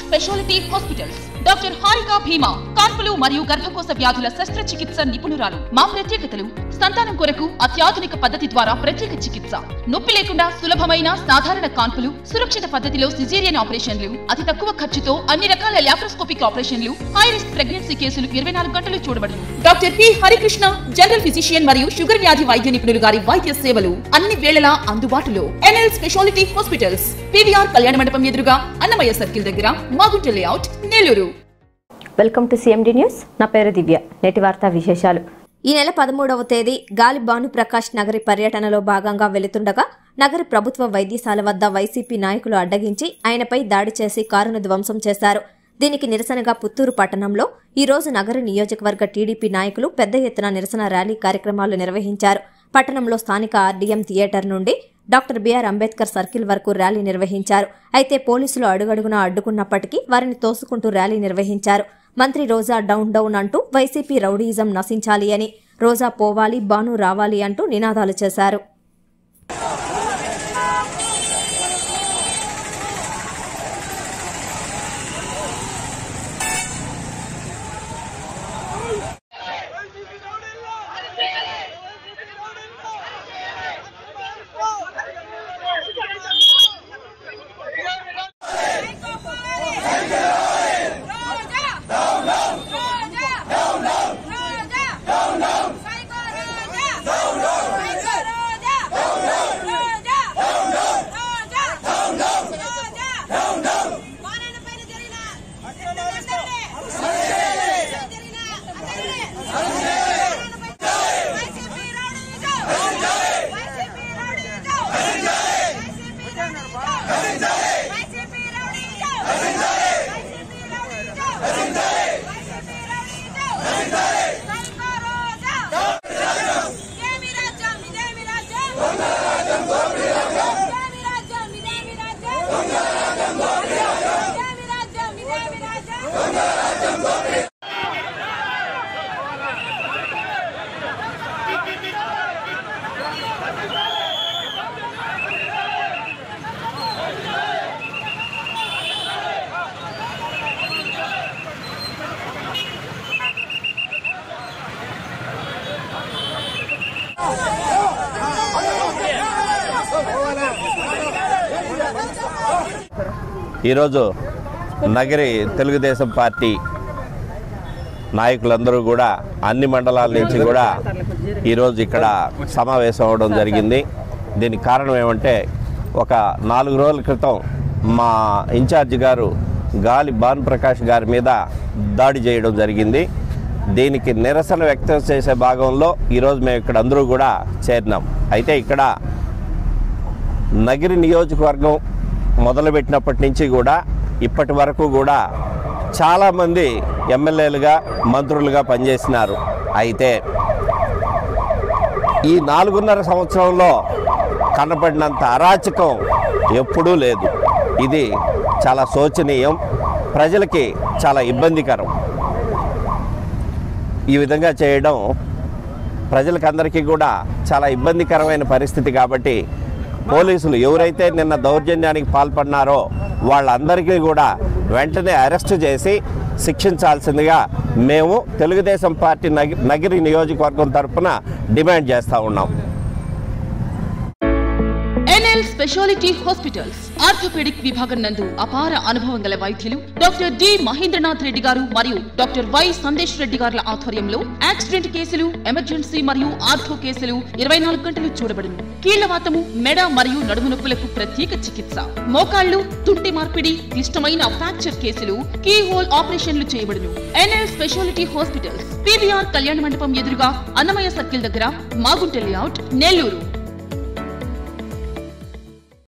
speciality hospitals doctor Harika Bhima కాన్పులు మరియు గర్భకోశ వ్యాధుల శస్త్రచికిత్స నిపుణురాలు మా ప్రత్యేకతలు సంతానం కొరకు అత్యాధునిక పద్ధతి ద్వారా ప్రత్యేక చికిత్స నొప్పి లేకుండా సులభమైన సాధారణ కాన్పులు సురక్షిత పద్ధతిలో సిజేరియన్ ఆపరేషన్లు అతి తక్కువ ఖర్చుతో అన్ని రకాల లాప్రోస్కోపిక్ ఆపరేషన్లు హై రిస్క్ ప్రెగ్నెన్సీ కేసులు ఇరవై నాలుగు గంటలు చూడబడును doctor P Harikrishna general physician మరియు షుగర్ వ్యాధి వైద్య నిపుణులు గారి వైద్య సేవలు అన్ని వేళలా అందుబాటులో ఎన్ఎల్ స్పెషాలిటీ హాస్పిటల్స్ పివిఆర్ కళ్యాణ మండపం ఎదురుగా అన్నమయ్య సర్కిల్ దగ్గర Magunta layout Nellore welcome to CMD news నా పేరు దివ్య నేటి వార్తా విశేషాలు ఈ నెల పదమూడవ తేదీ గాలి భానుప్రకాష్ నగరి పర్యటనలో భాగంగా వెళుతుండగా నగర ప్రభుత్వ వైద్యశాల వద్ద వైసీపీ నాయకులు అడ్డగించి ఆయనపై దాడి చేసి కారును ధ్వంసం చేశారు దీనికి నిరసనగా పుత్తూరు పట్టణంలో ఈ రోజు నగర నియోజకవర్గ టీడీపీ నాయకులు పెద్ద ఎత్తున నిరసన ర్యాలీ కార్యక్రమాలు నిర్వహించారు పట్టణంలో స్థానిక ఆర్డీఎం థియేటర్ నుండి డాక్టర్ బిఆర్ అంబేద్కర్ సర్కిల్ వరకు ర్యాలీ నిర్వహించారు అయితే పోలీసులు అడుగడుగునా అడ్డుకున్నప్పటికీ వారిని తోసుకుంటూ ర్యాలీ నిర్వహించారు మంత్రి రోజా డౌన్ డౌన్ అంటూ వైసీపీ రౌడీయిజం నశించాలి అని రోజా పోవాలి బాను రావాలి అంటూ నినాదాలు చేశారు ఈరోజు నగరి తెలుగుదేశం పార్టీ నాయకులందరూ కూడా అన్ని మండలాల నుంచి కూడా ఈరోజు ఇక్కడ సమావేశం అవ్వడం జరిగింది దీనికి కారణం ఏమంటే ఒక నాలుగు రోజుల క్రితం మా ఇన్ఛార్జ్ గారు గాలి భానుప్రకాష్ గారి మీద దాడి చేయడం జరిగింది దీనికి నిరసన వ్యక్తం చేసే భాగంలో ఈరోజు మేము ఇక్కడ అందరూ కూడా చేరినాం అయితే ఇక్కడ నగిరి నియోజకవర్గం మొదలుపెట్టినప్పటి నుంచి కూడా ఇప్పటి వరకు కూడా చాలామంది ఎమ్మెల్యేలుగా మంత్రులుగా పనిచేసినారు అయితే ఈ నాలుగున్నర సంవత్సరంలో కనపడినంత అరాచకం ఎప్పుడూ లేదు ఇది చాలా శోచనీయం ప్రజలకి చాలా ఇబ్బందికరం ఈ విధంగా చేయడం ప్రజలకందరికీ కూడా చాలా ఇబ్బందికరమైన పరిస్థితి కాబట్టి పోలీసులు ఎవరైతే నిన్న దౌర్జన్యానికి పాల్పడినారో వాళ్ళందరికీ కూడా వెంటనే అరెస్ట్ చేసి శిక్షించాల్సిందిగా మేము తెలుగుదేశం పార్టీ నగి నగిరి నియోజకవర్గం తరఫున డిమాండ్ చేస్తూ ఉన్నాం ఎన్ఎల్ స్పెషాలిటీ హాస్పిటల్స్ ఆర్థోపెడిక్ విభాగం నందు అపార అనుభవం గల వైద్యులు డాక్టర్ డి మహేంద్రనాథ్ రెడ్డి గారు మరియు డాక్టర్ వై సందేశ్ రెడ్డి గారుల ఆధ్వర్యంలో యాక్సిడెంట్ కేసులు ఎమర్జెన్సీ మరియు ఆర్థో కేసులు ఇరవై నాలుగు గంటలు చూడబడును కీళ్లవాతము మెడ మరియు నడుము నొప్పులకు ప్రత్యేక చికిత్స మోకాళ్లు తుంటి మార్పిడి క్లిష్టమైన ఫ్రాక్చర్ కేసులు కీ హోల్ ఆపరేషన్లు చేయబడును ఎన్ఎల్ స్పెషాలిటీ హాస్పిటల్స్ పీవీఆర్ కళ్యాణ మండపం ఎదురుగా అన్నమయ్య సర్కిల్ దగ్గర మాగుంట లేఅవుట్ నెల్లూరు